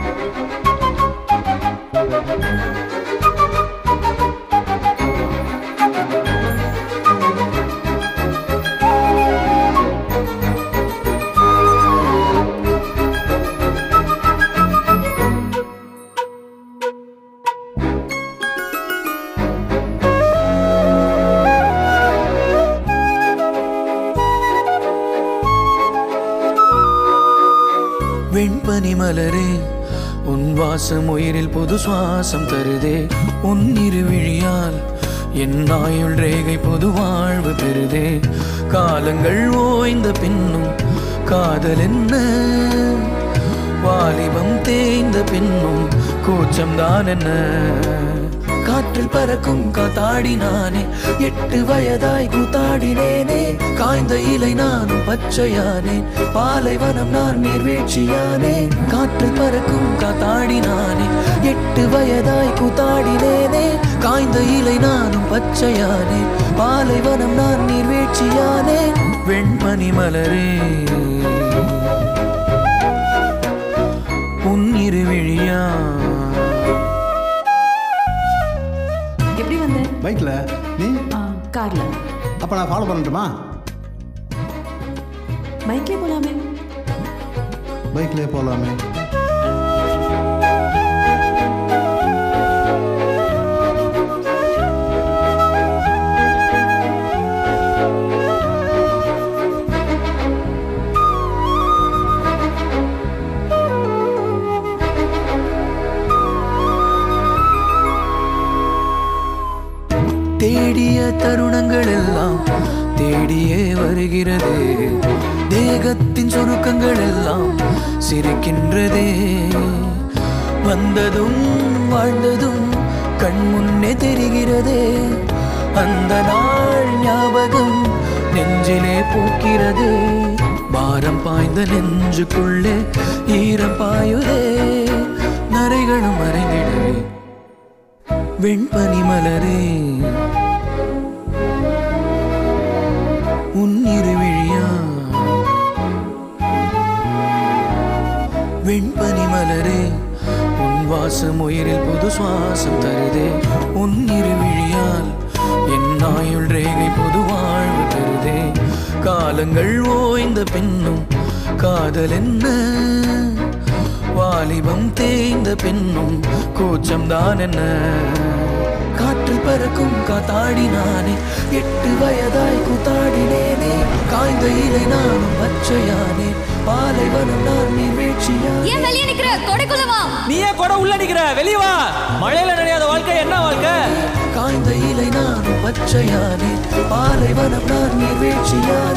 வெண்பனி மலரே உன் வாசம் உயிரில் புது சுவாசம் தருதே உன் இருவிழியால் என் ஆயுள் ரேகை புது வாழ்வு பெறுதே காலங்கள் ஓய்ந்த பின்னும் காதல் என்ன வாலிபம் தேய்ந்த பின்னும் கூச்சம்தான் என்ன காற்றில் பறக்கும் காத்தாடி நானே எட்டு வயதாய் கூத்தாடினேனே காய்ந்த இலை நானும் பச்சையானேன் பாலைவனம் நான் நீர்வீழ்ச்சியானேன் காற்றில் பறக்கும் காத்தாடி நானே எட்டு வயதாய் கூத்தாடினேனே காய்ந்த இலை நானும் பச்சையானேன் பாலைவனம் நான் நீர்வீழ்ச்சியானேன் வெண்மணி மலரே உன் இருவிழியா எப்படி வந்த பைக்கில் நீ ஆ, கார்ல அப்போ நான் ஃபாலோ பண்ணட்டுமா பைக்லயே போலாமே பைக்லேயே போகலாமே தேடிய தருணங்கள் எல்லாம் தேடியே வருகிறது தேகத்தின் சுருக்கங்கள் எல்லாம் சிரிக்கின்றதே வந்ததும் வாழ்ந்ததும் கண் முன்னே தெரிகிறதே அந்த நாள் ஞாபகம் நெஞ்சிலே பூக்கிறது பாரம் பாய்ந்த நெஞ்சுக்குள்ளே ஈரம் பாயுதே நரைகளும் மறைந்திடவே வெண்பனி மலரே உன் இருவிழியா வெண்பனி மலரே உன் வாசம் உயிரில் புது சுவாசம் தருதே உன் இருவிழியால் என் ஆயுள் ரேகை புது வாழ்வு தருதே காலங்கள் ஓய்ந்த பின்னும் காதல் என்ன வாலிபம் தேய்ந்த பின்னும் கூச்சம்தான் என்ன காற்றில் பறக்கும் காத்தாடி நானே எட்டு வயதாய் கூத்தாடினேனே காய்ந்த இலை நானும் பச்சையானே பாலைவனம் நான் நீர்வீழ்ச்சியானே ஏன் வெளியே நிக்கிற கொடைக்குள்ள வா நீ ஏன் கூட உள்ள நிக்கிற வெளிய வா மழையில நனையாத வாழ்க்கை என்ன வாழ்க்கை காய்ந்த இலை நானும் பச்சையானே பாலைவனம் நான் நீர்வீழ்ச்சியானே